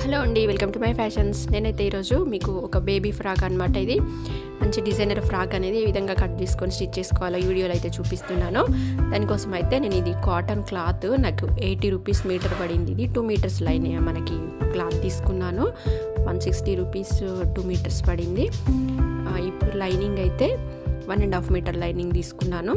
hello అండి welcome to my fashions నేనైతే ఈరోజు మీకు ఒక బేబీ ఫ్రాక్ అనమాట ఇది మంచి డిజైనర్ ఫ్రాక్ అనేది ఏ విధంగా కట్ చేసుకొని స్టిచ్ చేసుకోవాలో ఈ వీడియోలో అయితే చూపిస్తున్నాను దానికోసం అయితే నేను ఇది కాటన్ క్లాత్ నాకు ఎయిటీ రూపీస్ మీటర్ పడింది ఇది టూ మీటర్స్ లైన్ మనకి క్లాత్ తీసుకున్నాను one sixty rupees two meters పడింది ఆ, ఇప్పుడు లైనింగ్ అయితే one and half meter lining తీసుకున్నాను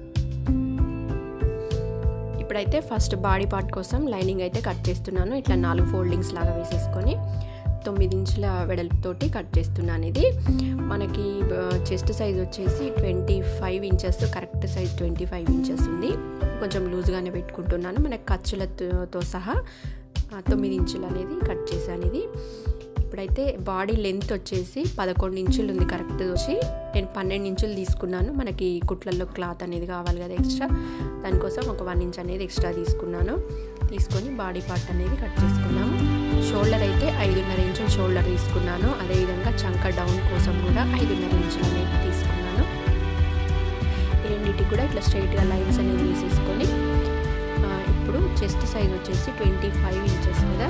ఇప్పుడైతే ఫస్ట్ బాడీ పార్ట్ కోసం లైనింగ్ అయితే కట్ చేస్తున్నాను ఇట్లా నాలుగు ఫోల్డింగ్స్ లాగా వేసేసుకొని తొమ్మిది ఇంచుల వెడల్పుతోటి కట్ చేస్తున్నాను ఇది మనకి చెస్ట్ సైజ్ వచ్చేసి twenty five inches correct size twenty five inches ఉంది కొంచెం లూజ్గానే పెట్టుకుంటున్నాను మనకి ఖర్చులతో సహా ఆ, తొమ్మిది ఇంచులు అనేది కట్ చేశాను ఇది ఇప్పుడైతే బాడీ లెంత్ వచ్చేసి పదకొండు ఇంచులు ఉంది కరెక్ట్ వచ్చి నేను పన్నెండు ఇంచులు తీసుకున్నాను మనకి కుట్లల్లో క్లాత్ అనేది కావాలి కదా ఎక్స్ట్రా దానికోసం ఒక వన్ ఇంచ్ అనేది ఎక్స్ట్రా తీసుకున్నాను తీసుకొని బాడీ పార్ట్ అనేది కట్ చేసుకున్నాము షోల్డర్ అయితే ఐదున్నర ఇంచులు షోల్డర్ తీసుకున్నాను అదేవిధంగా చంక డౌన్ కోసం కూడా ఐదున్నర ఇంచులు అనేది తీసుకున్నాను ఈ రెండింటికి కూడా ఇట్లా స్ట్రైట్గా లైన్స్ అనేది వేసేసుకొని ఆ, ఇప్పుడు చెస్ట్ సైజ్ వచ్చేసి ట్వంటీ ఫైవ్ ఇంచెస్ కదా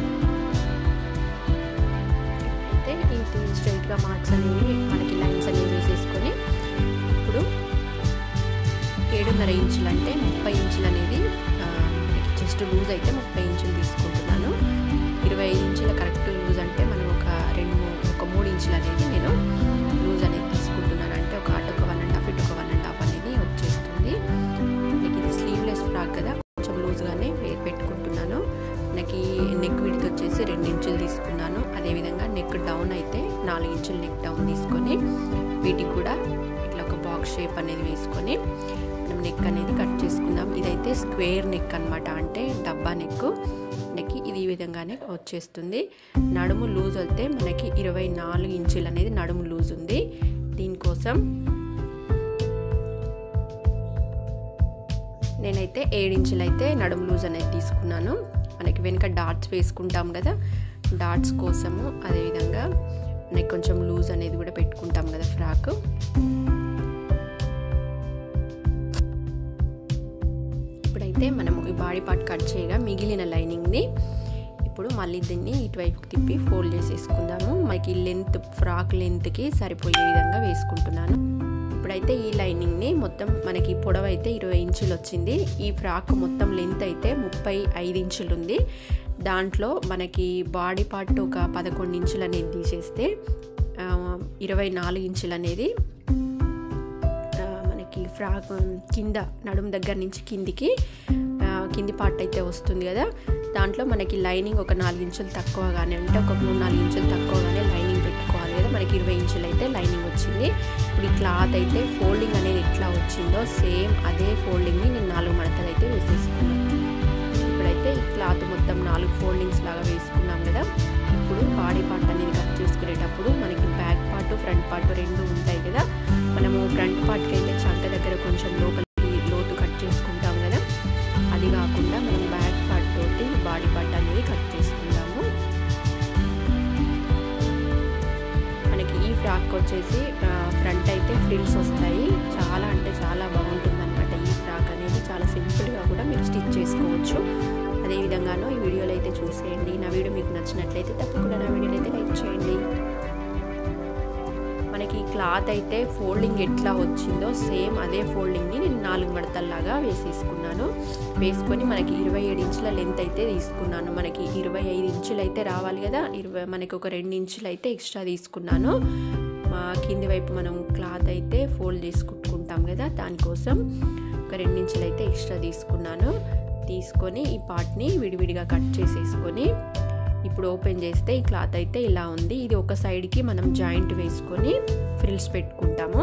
అయితే ఇది స్ట్రైట్గా మార్క్స్ అనేవి మనకి లైన్స్ అనేవి వేసేసుకొని ఇప్పుడు ఏడున్నర ఇంచులు అంటే ముప్పై ఇంచులు అనేది జస్ట్ లూజ్ అయితే ముప్పై ఇంచులు తీసుకుంటున్నాను ఇరవై ఐదు ఇంచుల కరెక్ట్ లూజ్ అంటే మనం ఒక రెండు మూ- ఒక మూడు ఇంచులు అనేది నేను లూజ్ అనేది తీసుకుంటున్నాను అంటే ఒక అటు ఒక వన్ అండ్ హాఫ్ ఇటు ఒక వన్ అండ్ హాఫ్ అనేది వచ్చేస్తుంది మనకి ఇది స్లీవ్లెస్ ఫ్రాక్ కదా కొంచెం లూజ్గానే వేర్ పెట్టుకుంటున్నాను మనకి నెక్ విడ్త్ వచ్చేసి రెండు ఇంచులు తీసుకున్నాను అదేవిధంగా నెక్ డౌన్ అయితే నాలుగు ఇంచులు నెక్ డౌన్ తీసుకొని వీటికి కూడా ఇట్లా ఒక బాక్స్ షేప్ అనేది వేసుకొని మనం నెక్ అనేది కట్ చేసుకుందాం ఇదైతే స్క్వేర్ నెక్ అనమాట అంటే డబ్బా నెక్ మనకి ఇది ఈ విధంగానే వచ్చేస్తుంది నడుము లూజ్ అయితే మనకి ఇరవై నాలుగు ఇంచులు అనేది నడుము లూజ్ ఉంది దీనికోసం నేనైతే ఏడించులు అయితే నడుము లూజ్ అనేది తీసుకున్నాను మనకి వెనుక డాట్స్ వేసుకుంటాం కదా డాట్స్ కోసము అదేవిధంగా మనకి కొంచెం లూజ్ అనేది కూడా పెట్టుకుంటాం కదా ఫ్రాక్ ఇప్పుడైతే మనము ఈ బాడీ పార్ట్ కట్ చేయగా మిగిలిన లైనింగ్ని ఇప్పుడు మళ్ళీ దీన్ని ఇటువైపుకి తిప్పి ఫోల్డ్ చేసేసుకుందాము మనకి లెంత్ ఫ్రాక్ లెంత్కి సరిపోయే విధంగా వేసుకుంటున్నాను ఇప్పుడైతే ఈ లైనింగ్ని మొత్తం మనకి పొడవు అయితే ఇరవై ఇంచులు వచ్చింది ఈ ఫ్రాక్ మొత్తం లెంత్ అయితే ముప్పై ఐదు ఇంచులు ఉంది దాంట్లో మనకి బాడీ పార్ట్ ఒక పదకొండు ఇంచులు అనేది తీసేస్తే ఆ, ఇరవై నాలుగు ఇంచులు అనేది ఆ, మనకి ఫ్రాక్ కింద నడుము దగ్గర నుంచి కిందికి ఆ, కింది పార్ట్ అయితే వస్తుంది కదా దాంట్లో మనకి లైనింగ్ ఒక నాలుగు ఇంచులు తక్కువగానే అంటే ఒక మూడు నాలుగు ఇంచులు తక్కువగానే లైనింగ్ పెట్టుకోవాలి కదా మనకి ఇరవై ఇంచులు అయితే లైనింగ్ వచ్చింది ఇప్పుడు ఈ క్లాత్ అయితే ఫోల్డింగ్ అనేది ఎట్లా వచ్చిందో సేమ్ అదే ఫోల్డింగ్ని నేను నాలుగు మడతలు అయితే వేసేసుకున్నాను ఇప్పుడైతే ఈ క్లాత్ మొత్తం నాలుగు ఫోల్డింగ్స్ లాగా వేసుకున్నాం కదా ఇప్పుడు బాడీ పార్ట్ అనేది కట్ చేసుకునేటప్పుడు మనకి బ్యాక్ పార్ట్ ఫ్రంట్ పార్ట్ రెండు ఉంటాయి కదా మనము ఫ్రంట్ పార్ట్కి అయితే చంక దగ్గర కొంచెం లోపలికి లోతు కట్ చేసుకుంటాం కదా అది కాకుండా మనం బ్యాక్ పార్ట్ తోటి బాడీ పార్ట్ అనేది కట్ చేసుకుందాము మనకి ఈ ఫ్రాక్ వచ్చేసి ఫ్రంట్ అయితే ఫ్రిల్స్ వస్తాయి చాలా అంటే చాలా బాగుంటుంది అనమాట ఈ ఫ్రాక్ అనేది చాలా సింపుల్గా కూడా మీరు స్టిచ్ చేసుకోవచ్చు అదే విధంగానో ఈ వీడియోలో అయితే చూసేయండి నా వీడియో మీకు నచ్చినట్లయితే తప్పకుండా నా వీడియోని అయితే లైక్ చేయండి మనకి క్లాత్ అయితే ఫోల్డింగ్ ఎట్లా వచ్చిందో సేమ్ అదే ఫోల్డింగ్ని నేను నాలుగు మడతల్లాగా వేసేసుకున్నాను వేసుకొని మనకి ఇరవై ఏడు ఇంచుల లెంత్ అయితే తీసుకున్నాను మనకి ఇరవై ఐదు ఇంచులు అయితే రావాలి కదా ఇరవై మనకి ఒక రెండు ఇంచులు అయితే ఎక్స్ట్రా తీసుకున్నాను మా కింది వైపు మనం క్లాత్ అయితే ఫోల్డ్ చేసి కుట్టుకుంటాం కదా దానికోసం ఒక రెండు ఇంచులు అయితే ఎక్స్ట్రా తీసుకున్నాను తీసుకొని ఈ పార్ట్ని విడివిడిగా కట్ చేసేసుకొని ఇప్పుడు ఓపెన్ చేస్తే ఈ క్లాత్ అయితే ఇలా ఉంది ఇది ఒక సైడ్కి మనం జాయింట్ వేసుకొని ఫ్రిల్స్ పెట్టుకుంటాము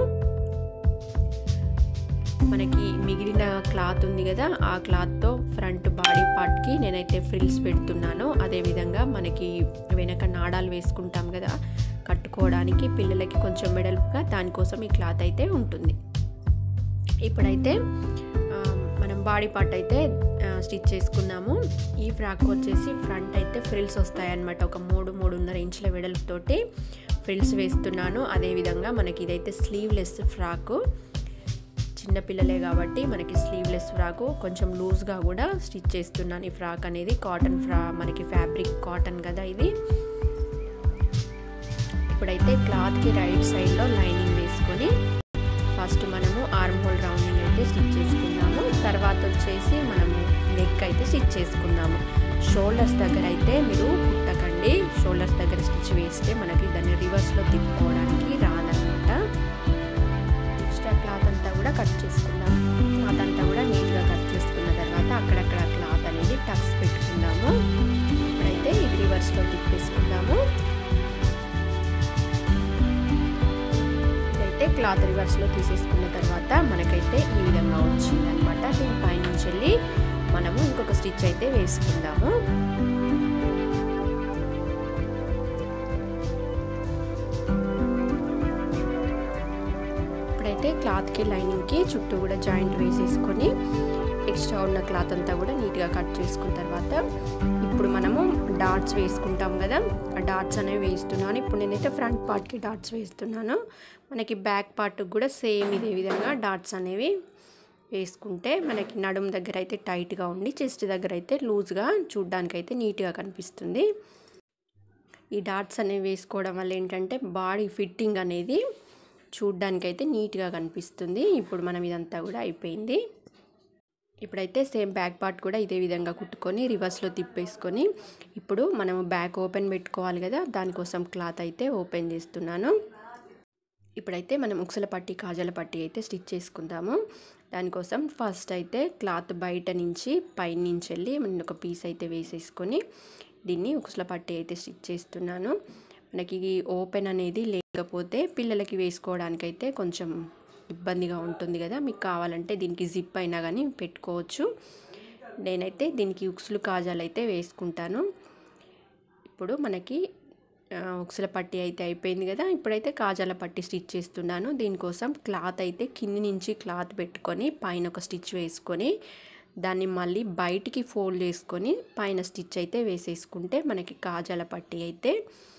మనకి మిగిలిన క్లాత్ ఉంది కదా ఆ క్లాత్తో ఫ్రంట్ బాడీ పార్ట్కి నేనైతే ఫ్రిల్స్ పెడుతున్నాను అదేవిధంగా మనకి వెనక నాడాలు వేసుకుంటాం కదా కట్టుకోవడానికి పిల్లలకి కొంచెం వెడల్పుగా దానికోసం ఈ క్లాత్ అయితే ఉంటుంది ఇప్పుడైతే ఆ, మనం బాడీ పార్ట్ అయితే స్టిచ్ చేసుకున్నాము ఈ ఫ్రాక్ వచ్చేసి ఫ్రంట్ అయితే ఫ్రిల్స్ వస్తాయన్నమాట ఒక మూడు మూడున్నర ఇంచుల వెడల్పుతోటి ఫ్రిల్స్ వేస్తున్నాను అదేవిధంగా మనకి ఇదైతే స్లీవ్లెస్ ఫ్రాక్ చిన్నపిల్లలే కాబట్టి మనకి స్లీవ్లెస్ ఫ్రాకు కొంచెం లూజ్గా కూడా స్టిచ్ చేస్తున్నాను ఈ ఫ్రాక్ అనేది కాటన్ ఫ్రా మనకి ఫ్యాబ్రిక్ కాటన్ కదా ఇది ఇప్పుడైతే క్లాత్కి రైట్ సైడ్లో లైనింగ్ వేసుకొని ఫస్ట్ మనము ఆర్మ్ హోల్ రౌండింగ్ అయితే స్టిచ్ చేసుకుందాము తర్వాత వచ్చేసి మనము నెక్ అయితే స్టిచ్ చేసుకుందాము షోల్డర్స్ దగ్గర అయితే మీరు కుట్టకండి షోల్డర్స్ దగ్గర స్టిచ్ వేస్తే మనకి దాన్ని రివర్స్లో తిప్పుకోవడానికి రాదనమాట ఎక్స్ట్రా క్లాత్ అంతా కూడా కట్ చేసుకుందాం క్లాత్ అంతా కూడా నీట్గా కట్ చేసుకున్న తర్వాత అక్కడక్కడ క్లాత్ అనేది టక్స్ పెట్టుకుందాము ఇప్పుడైతే ఇది రివర్స్లో తిప్పేసుకుందాము ఇదైతే క్లాత్ రివర్స్లో తీసేసుకున్న తర్వాత మనకైతే ఈ విధంగా వచ్చిందనమాట దీని పైనుంచి వెళ్ళి మనము ఇంకొక స్టిచ్ అయితే వేసుకుందాము ఇప్పుడైతే క్లాత్కి లైనింగ్కి చుట్టూ కూడా జాయింట్ వేసేసుకొని ఎక్స్ట్రా ఉన్న క్లాత్ అంతా కూడా నీట్గా కట్ చేసుకున్న తర్వాత ఇప్పుడు మనము డాట్స్ వేసుకుంటాం కదా ఆ డాట్స్ అనేవి వేస్తున్నాను ఇప్పుడు నేనైతే ఫ్రంట్ పార్ట్కి డాట్స్ వేస్తున్నాను మనకి బ్యాక్ పార్ట్కి కూడా సేమ్ ఇదే విధంగా డాట్స్ అనేవి వేసుకుంటే మనకి నడుము దగ్గర అయితే టైట్గా ఉండి చెస్ట్ దగ్గర అయితే లూజ్గా చూడ్డానికి అయితే నీట్గా కనిపిస్తుంది ఈ డాట్స్ అనేవి వేసుకోవడం వల్ల ఏంటంటే బాడీ ఫిట్టింగ్ అనేది చూడ్డానికి అయితే నీట్గా కనిపిస్తుంది ఇప్పుడు మనం ఇదంతా కూడా అయిపోయింది ఇప్పుడైతే సేమ్ బ్యాక్ పార్ట్ కూడా ఇదే విధంగా కుట్టుకొని రివర్స్లో తిప్పేసుకొని ఇప్పుడు మనం బ్యాక్ ఓపెన్ పెట్టుకోవాలి కదా దానికోసం క్లాత్ అయితే ఓపెన్ చేస్తున్నాను ఇప్పుడైతే మనం ఉక్సల పట్టి కాజల పట్టి అయితే స్టిచ్ చేసుకుందాము దానికోసం ఫస్ట్ అయితే క్లాత్ బయట నుంచి పైన నుంచి వెళ్ళి మనం ఒక పీస్ అయితే వేసేసుకొని దీన్ని ఉక్సల పట్టి అయితే స్టిచ్ చేస్తున్నాను మనకి ఓపెన్ అనేది లేకపోతే పిల్లలకి వేసుకోవడానికి అయితే కొంచెం ఇబ్బందిగా ఉంటుంది కదా మీకు కావాలంటే దీనికి జిప్ అయినా కానీ పెట్టుకోవచ్చు నేనైతే దీనికి ఉక్సులు కాజాలు అయితే వేసుకుంటాను ఇప్పుడు మనకి ఉక్సుల పట్టి అయితే అయిపోయింది కదా ఇప్పుడైతే కాజాల పట్టి స్టిచ్ చేస్తున్నాను దీనికోసం క్లాత్ అయితే కింది నుంచి క్లాత్ పెట్టుకొని పైన ఒక స్టిచ్ వేసుకొని దాన్ని మళ్ళీ బయటికి ఫోల్డ్ చేసుకొని పైన స్టిచ్ అయితే వేసేసుకుంటే మనకి కాజాల పట్టి అయితే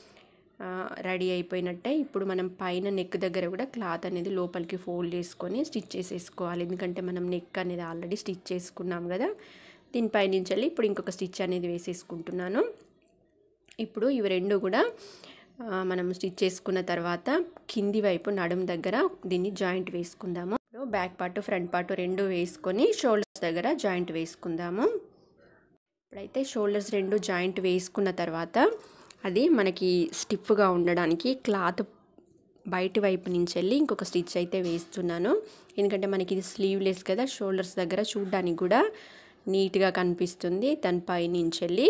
రెడీ అయిపోయినట్టే ఇప్పుడు మనం పైన నెక్ దగ్గర కూడా క్లాత్ అనేది లోపలికి ఫోల్డ్ చేసుకొని స్టిచ్ చేసేసుకోవాలి ఎందుకంటే మనం నెక్ అనేది ఆల్రెడీ స్టిచ్ చేసుకున్నాం కదా దీనిపై నుంచి వెళ్ళి ఇప్పుడు ఇంకొక స్టిచ్ అనేది వేసేసుకుంటున్నాను ఇప్పుడు ఇవి రెండు కూడా మనం స్టిచ్ చేసుకున్న తర్వాత కింది వైపు నడుం దగ్గర దీన్ని జాయింట్ వేసుకుందాము బ్యాక్ పార్ట్ ఫ్రంట్ పార్ట్ రెండు వేసుకొని షోల్డర్స్ దగ్గర జాయింట్ వేసుకుందాము ఇప్పుడైతే షోల్డర్స్ రెండు జాయింట్ వేసుకున్న తర్వాత అది మనకి స్టిఫ్గా ఉండడానికి క్లాత్ బయటి వైపు నుంచి వెళ్ళి ఇంకొక స్టిచ్ అయితే వేస్తున్నాను ఎందుకంటే మనకి ఇది స్లీవ్లెస్ కదా షోల్డర్స్ దగ్గర చూడడానికి కూడా నీట్గా కనిపిస్తుంది దానిపై నుంచి వెళ్ళి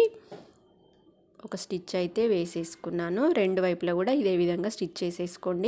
ఒక స్టిచ్ అయితే వేసేసుకున్నాను రెండు వైపులా కూడా ఇదే విధంగా స్టిచ్ చేసేసుకోండి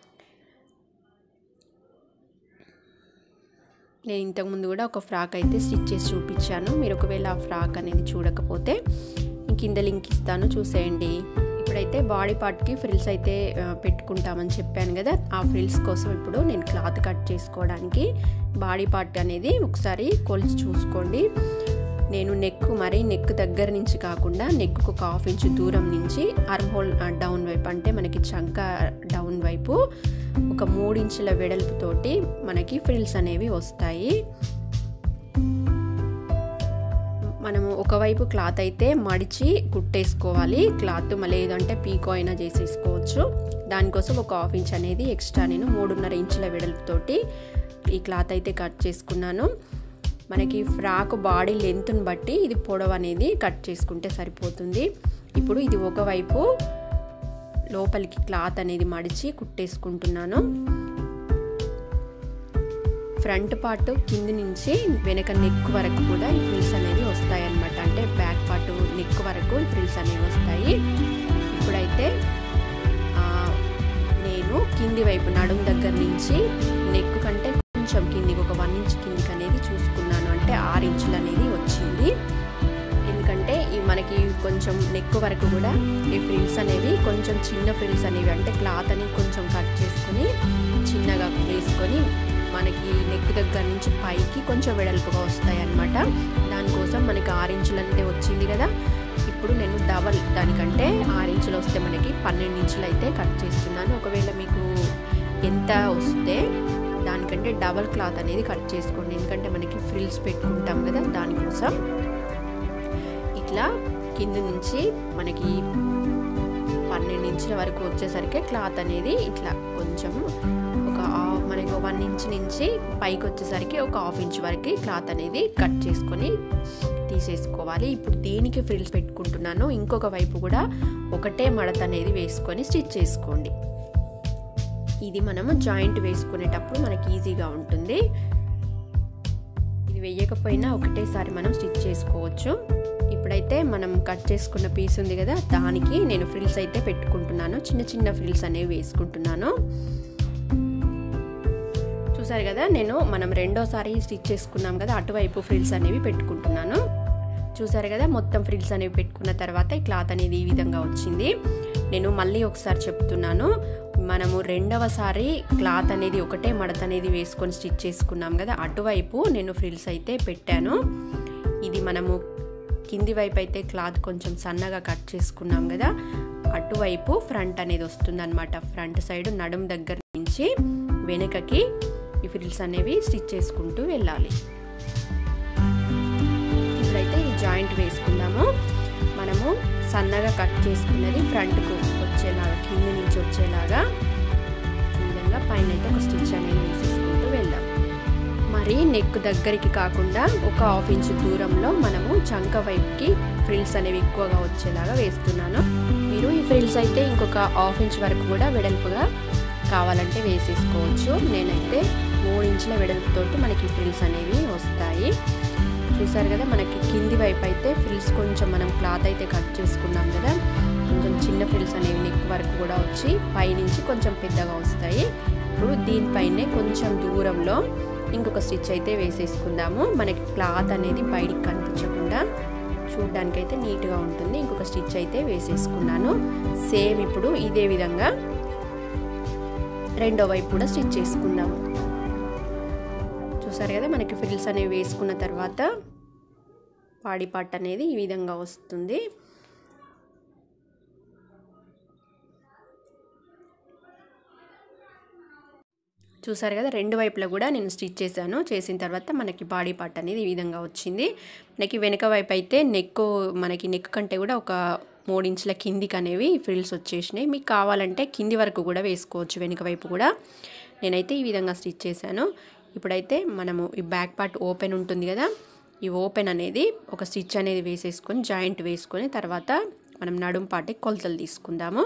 నేను ఇంతకుముందు కూడా ఒక ఫ్రాక్ అయితే స్టిచ్ చేసి చూపించాను మీరు ఒకవేళ ఆ ఫ్రాక్ అనేది చూడకపోతే కింద లింక్ ఇస్తాను చూసేయండి ఇప్పుడైతే బాడీ పార్ట్కి ఫ్రిల్స్ అయితే పెట్టుకుంటామని చెప్పాను కదా ఆ ఫ్రిల్స్ కోసం ఇప్పుడు నేను క్లాత్ కట్ చేసుకోవడానికి బాడీ పార్ట్ అనేది ఒకసారి కొలిచి చూసుకోండి నేను నెక్ మరి నెక్ దగ్గర నుంచి కాకుండా నెక్కు ఒక హాఫ్ ఇంచ్ దూరం నుంచి అర్మ్ హోల్ డౌన్ వైపు అంటే మనకి చంక డౌన్ వైపు ఒక మూడించుల వెడల్పుతోటి మనకి ఫ్రిల్స్ అనేవి వస్తాయి మనము ఒకవైపు క్లాత్ అయితే మడిచి కుట్టేసుకోవాలి క్లాత్ లేదంటే పీకో అయినా చేసేసుకోవచ్చు దానికోసం ఒక హాఫ్ ఇంచ్ అనేది ఎక్స్ట్రా నేను మూడున్నర ఇంచుల వెడల్పుతోటి ఈ క్లాత్ అయితే కట్ చేసుకున్నాను మనకి ఫ్రాక్ బాడీ లెంత్ని బట్టి ఇది పొడవు అనేది కట్ చేసుకుంటే సరిపోతుంది ఇప్పుడు ఇది ఒకవైపు లోపలికి క్లాత్ అనేది మడిచి కుట్టేసుకుంటున్నాను ఫ్రంట్ పార్ట్ కింది నుంచి వెనక నెక్ వరకు కూడా ఈ ఫ్రిల్స్ అనేవి వస్తాయి అన్నమాట అంటే బ్యాక్ పార్ట్ నెక్ వరకు ఈ ఫ్రిల్స్ అనేవి వస్తాయి ఇప్పుడైతే నేను కింది వైపు నడుం దగ్గర నుంచి నెక్ కంటే కొంచెం కిందికి ఒక వన్ ఇంచ్ కిందికి అనేది చూసుకున్నాను అంటే ఆరు ఇంచులు అనేది వచ్చింది ఎందుకంటే ఈ మనకి కొంచెం నెక్ వరకు కూడా ఈ ఫ్రిల్స్ అనేవి కొంచెం చిన్న ఫ్రిల్స్ అనేవి అంటే క్లాత్ అనేది కొంచెం కట్ చేసుకొని చిన్నగా వేసుకొని మనకి నెక్ దగ్గర నుంచి పైకి కొంచెం వెడల్పుగా వస్తాయి అన్నమాట దానికోసం మనకి ఆరు ఇంచులు అంటే వచ్చింది కదా ఇప్పుడు నేను డబల్ దానికంటే ఆరు ఇంచులు వస్తే మనకి పన్నెండు ఇంచులు అయితే కట్ చేస్తున్నాను ఒకవేళ మీకు ఎంత వస్తే దానికంటే డబల్ క్లాత్ అనేది కట్ చేసుకోండి ఎందుకంటే మనకి ఫ్రిల్స్ పెట్టుకుంటాం కదా దానికోసం ఇట్లా కింద నుంచి మనకి పన్నెండు ఇంచుల వరకు వచ్చేసరికి క్లాత్ అనేది ఇట్లా కొంచెం ఒక మనకి వన్ ఇంచ్ నుంచి పైకి వచ్చేసరికి ఒక హాఫ్ ఇంచ్ వరకు క్లాత్ అనేది కట్ చేసుకొని తీసేసుకోవాలి ఇప్పుడు దేనికి ఫ్రిల్స్ పెట్టుకుంటున్నాను ఇంకొక వైపు కూడా ఒకటే మడత అనేది వేసుకొని స్టిచ్ చేసుకోండి ఇది మనము జాయింట్ వేసుకునేటప్పుడు మనకి ఈజీగా ఉంటుంది ఇది వేయకపోయినా ఒకటేసారి మనం స్టిచ్ చేసుకోవచ్చు ఇప్పుడైతే మనం కట్ చేసుకున్న పీస్ ఉంది కదా దానికి నేను ఫ్రిల్స్ అయితే పెట్టుకుంటున్నాను చిన్న చిన్న ఫ్రిల్స్ అనేవి వేసుకుంటున్నాను చూసారు కదా నేను మనం రెండోసారి స్టిచ్ చేసుకున్నాం కదా అటువైపు ఫ్రిల్స్ అనేవి పెట్టుకుంటున్నాను చూసారు కదా మొత్తం ఫ్రిల్స్ అనేవి పెట్టుకున్న తర్వాత ఈ క్లాత్ అనేది ఈ విధంగా వచ్చింది నేను మళ్ళీ ఒకసారి చెప్తున్నాను మనము రెండవసారి క్లాత్ అనేది ఒకటే మడత అనేది వేసుకొని స్టిచ్ చేసుకున్నాం కదా అటువైపు నేను ఫ్రిల్స్ అయితే పెట్టాను ఇది మనము కింది వైపు అయితే క్లాత్ కొంచెం సన్నగా కట్ చేసుకున్నాం కదా అటువైపు ఫ్రంట్ అనేది వస్తుందన్నమాట ఫ్రంట్ సైడ్ నడుం దగ్గర నుంచి వెనుకకి ఈ ఫ్రిల్స్ అనేవి స్టిచ్ చేసుకుంటూ వెళ్ళాలి ఇప్పుడైతే ఈ జాయింట్ వేసుకుందాము మనము సన్నగా కట్ చేసుకున్నది ఫ్రంట్కు వచ్చేలాగా కింద నుంచి వచ్చేలాగా ఈ విధంగా పైన అయితే ఒక స్టిచ్ అనేది వేసేసుకుంటూ వెళ్దాం మరి నెక్ దగ్గరికి కాకుండా ఒక హాఫ్ ఇంచ్ దూరంలో మనము చంక వైపుకి ఫ్రిల్స్ అనేవి ఎక్కువగా వచ్చేలాగా వేస్తున్నాను మీరు ఈ ఫ్రిల్స్ అయితే ఇంకొక హాఫ్ ఇంచ్ వరకు కూడా వెడల్పుగా కావాలంటే వేసేసుకోవచ్చు నేనైతే మూడు ఇంచుల వెడల్పుతోటి మనకి ఫ్రిల్స్ అనేవి వస్తాయి చూసారు కదా మనకి కింది వైపు అయితే ఫ్రిల్స్ కొంచెం మనం క్లాత్ అయితే కట్ చేసుకున్నాం కదా కొంచెం చిన్న ఫ్రిల్స్ అనేవి నెక్ వరకు కూడా వచ్చి పైనుంచి కొంచెం పెద్దగా వస్తాయి ఇప్పుడు దీనిపైనే కొంచెం దూరంలో ఇంకొక స్టిచ్ అయితే వేసేసుకుందాము మనకి క్లాత్ అనేది బయటికి కనిపించకుండా చూడడానికి అయితే నీట్గా ఉంటుంది ఇంకొక స్టిచ్ అయితే వేసేసుకున్నాను సేమ్ ఇప్పుడు ఇదే విధంగా రెండో వైపు కూడా స్టిచ్ చేసుకుందాము చూసారు కదా మనకి ఫ్రిల్స్ అనేవి వేసుకున్న తర్వాత పాడి పాట్ అనేది ఈ విధంగా వస్తుంది చూసారు కదా రెండు వైపులా కూడా నేను స్టిచ్ చేశాను చేసిన తర్వాత మనకి బాడీ పార్ట్ అనేది ఈ విధంగా వచ్చింది మనకి వెనక వైపు అయితే నెక్ మనకి నెక్ కంటే కూడా ఒక మూడించుల కిందికి అనేవి ఫ్రిల్స్ వచ్చేసినాయి మీకు కావాలంటే కింది వరకు కూడా వేసుకోవచ్చు వెనుక వైపు కూడా నేనైతే ఈ విధంగా స్టిచ్ చేశాను ఇప్పుడైతే మనము ఈ బ్యాక్ పార్ట్ ఓపెన్ ఉంటుంది కదా ఈ ఓపెన్ అనేది ఒక స్టిచ్ అనేది వేసేసుకొని జాయింట్ వేసుకొని తర్వాత మనం నడుం పాటి కొలతలు తీసుకుందాము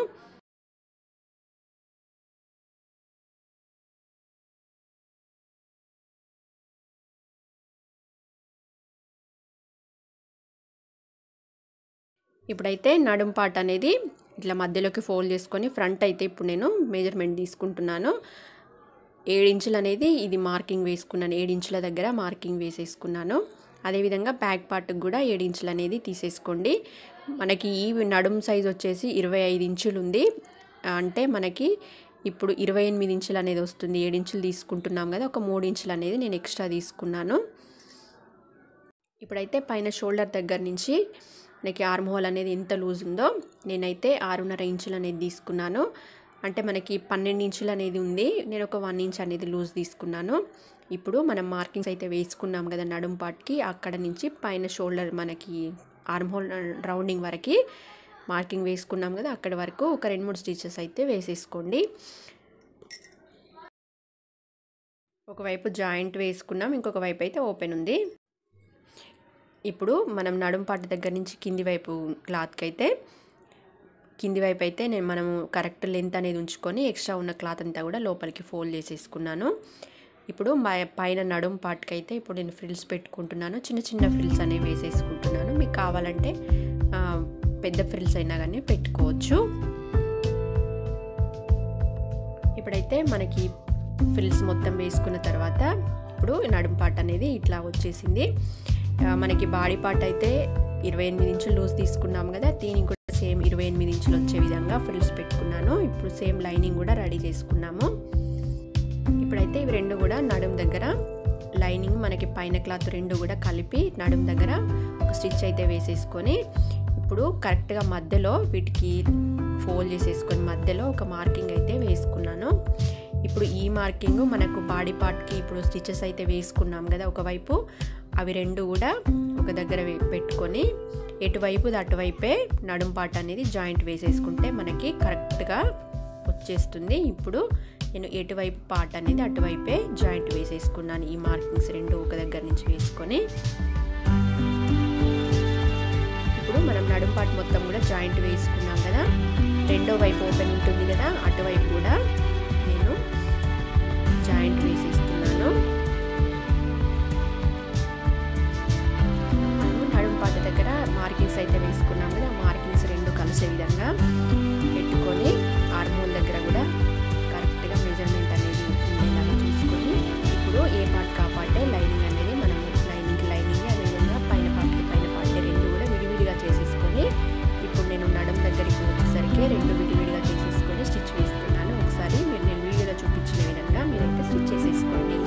ఇప్పుడైతే నడుం పార్ట్ అనేది ఇట్లా మధ్యలోకి ఫోల్డ్ చేసుకొని ఫ్రంట్ అయితే ఇప్పుడు నేను మెజర్మెంట్ తీసుకుంటున్నాను ఏడించులు అనేది ఇది మార్కింగ్ వేసుకున్నాను ఏడించుల దగ్గర మార్కింగ్ వేసేసుకున్నాను అదేవిధంగా బ్యాక్ పార్ట్కి కూడా ఏడించులు అనేది తీసేసుకోండి మనకి ఈ నడుం సైజ్ వచ్చేసి ఇరవై ఐదు ఇంచులు ఉంది అంటే మనకి ఇప్పుడు ఇరవై ఎనిమిది ఇంచులు అనేది వస్తుంది ఏడించులు తీసుకుంటున్నాం కదా ఒక మూడు ఇంచులు అనేది నేను ఎక్స్ట్రా తీసుకున్నాను ఇప్పుడైతే పైన షోల్డర్ దగ్గర నుంచి మనకి ఆర్మ్ హోల్ అనేది ఎంత లూజ్ ఉందో నేనైతే ఆరున్నర ఇంచులు అనేది తీసుకున్నాను అంటే మనకి పన్నెండు ఇంచులు అనేది ఉంది నేను ఒక వన్ ఇంచ్ అనేది లూజ్ తీసుకున్నాను ఇప్పుడు మనం మార్కింగ్స్ అయితే వేసుకున్నాం కదా నడుం పార్ట్కి అక్కడ నుంచి పైన షోల్డర్ మనకి ఆర్మ్ హోల్ రౌండింగ్ వరకు మార్కింగ్ వేసుకున్నాం కదా అక్కడి వరకు ఒక రెండు మూడు స్టిచెస్ అయితే వేసేసుకోండి ఒకవైపు జాయింట్ వేసుకున్నాం ఇంకొక వైపు అయితే ఓపెన్ ఉంది ఇప్పుడు మనం నడుం పాటు దగ్గర నుంచి కింది వైపు క్లాత్కి అయితే కింది వైపు అయితే నేను మనము కరెక్ట్ లెంత్ అనేది ఉంచుకొని ఎక్స్ట్రా ఉన్న క్లాత్ అంతా కూడా లోపలికి ఫోల్డ్ చేసేసుకున్నాను ఇప్పుడు పైన నడుం పార్ట్కి అయితే ఇప్పుడు నేను ఫ్రిల్స్ పెట్టుకుంటున్నాను చిన్న చిన్న ఫ్రిల్స్ అనేవి వేసేసుకుంటున్నాను మీకు కావాలంటే పెద్ద ఫ్రిల్స్ అయినా కానీ పెట్టుకోవచ్చు ఇప్పుడైతే మనకి ఫ్రిల్స్ మొత్తం వేసుకున్న తర్వాత ఇప్పుడు నడుం పార్ట్ అనేది ఇట్లా వచ్చేసింది మనకి బాడీ పార్ట్ అయితే ఇరవై ఎనిమిది ఇంచులు లూజ్ తీసుకున్నాం కదా దీనికి కూడా సేమ్ ఇరవై ఎనిమిది ఇంచులు వచ్చే విధంగా ఫ్రిల్స్ పెట్టుకున్నాను ఇప్పుడు సేమ్ లైనింగ్ కూడా రెడీ చేసుకున్నాము ఇప్పుడైతే ఇవి రెండు కూడా నడుం దగ్గర లైనింగ్ మనకి పైన క్లాత్ రెండు కూడా కలిపి నడుం దగ్గర ఒక స్టిచ్ అయితే వేసేసుకొని ఇప్పుడు కరెక్ట్గా మధ్యలో వీటికి ఫోల్డ్ చేసేసుకొని మధ్యలో ఒక మార్కింగ్ అయితే వేసుకున్నాను ఇప్పుడు ఈ మార్కింగ్ మనకు బాడీ పార్ట్కి ఇప్పుడు స్టిచెస్ అయితే వేసుకున్నాం కదా ఒకవైపు అవి రెండు కూడా ఒక దగ్గర పెట్టుకొని ఎటువైపు అటువైపే నడుం పార్ట్ అనేది జాయింట్ వేసేసుకుంటే మనకి కరెక్ట్గా వచ్చేస్తుంది ఇప్పుడు నేను ఎటువైపు పార్ట్ అనేది అటువైపే జాయింట్ వేసేసుకున్నాను ఈ మార్కింగ్స్ రెండు ఒక దగ్గర నుంచి వేసుకొని ఇప్పుడు మనం నడుం పార్ట్ మొత్తం కూడా జాయింట్ వేసుకున్నాం కదా రెండో వైపు ఓపెన్ ఉంటుంది కదా అటువైపు కూడా నేను జాయింట్ వేసేస్తున్నాను నడుం పార్ట్ దగ్గర మార్కింగ్స్ అయితే వేసుకున్నాం కదా మార్కింగ్స్ రెండు కలిసే విధంగా పెట్టుకొని హార్మోన్ దగ్గర కూడా కరెక్ట్గా మెజర్మెంట్ అనేది ఉండేలాగా చూసుకొని ఇప్పుడు ఏ పార్ట్ కాపాటే లైనింగ్ అనేది మనం లైనింగ్ లైనింగ్ అదేవిధంగా పైన పార్ట్కి పైన పార్ట్ రెండు కూడా విడివిడిగా చేసేసుకొని ఇప్పుడు నేను నడుం దగ్గరికి వచ్చేసరికి రెండు విడివిడిగా చేసేసుకొని స్టిచ్ వేస్తున్నాను ఒకసారి మీరు నేను వీడియోలో చూపించిన విధంగా మీరైతే స్టిచ్ చేసేసుకోండి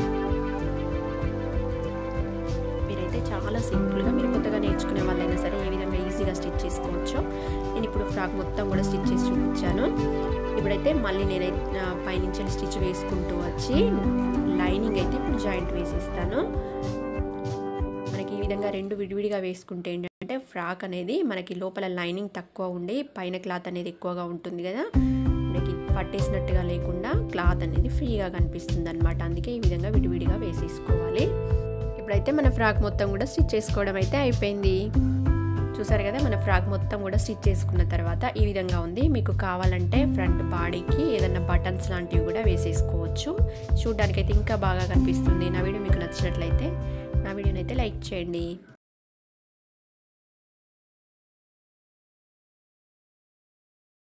మీరైతే చాలా సింపుల్గా మీరు కొత్తగా నేర్చుకునే వాళ్ళైనా సరే ఏ విధంగా ఈజీగా స్టిచ్ చేసుకోవచ్చో నేను ఇప్పుడు ఫ్రాక్ మొత్తం కూడా స్టిచ్ చేసి చూపించాను ఇప్పుడైతే మళ్ళీ నేనైతే పైనుంచి స్టిచ్ వేసుకుంటూ వచ్చి లైనింగ్ అయితే ఇప్పుడు జాయింట్ వేసిస్తాను మనకి ఈ విధంగా రెండు విడివిడిగా వేసుకుంటే ఏంటంటే ఫ్రాక్ అనేది మనకి లోపల లైనింగ్ తక్కువ ఉండి పైన క్లాత్ అనేది ఎక్కువగా ఉంటుంది కదా మనకి పట్టేసినట్టుగా లేకుండా క్లాత్ అనేది ఫ్రీగా కనిపిస్తుంది అనమాట అందుకే ఈ విధంగా విడివిడిగా వేసేసుకోవాలి ఇప్పుడైతే మన ఫ్రాక్ మొత్తం కూడా స్టిచ్ చేసుకోవడం అయితే అయిపోయింది చూసారు కదా మన ఫ్రాక్ మొత్తం కూడా స్టిచ్ చేసుకున్న తర్వాత ఈ విధంగా ఉంది మీకు కావాలంటే ఫ్రంట్ బాడీకి ఏదైనా బటన్స్ లాంటివి కూడా వేసేసుకోవచ్చు చూడడానికైతే ఇంకా బాగా కనిపిస్తుంది నా వీడియో మీకు నచ్చినట్లయితే నా వీడియోని అయితే లైక్ చేయండి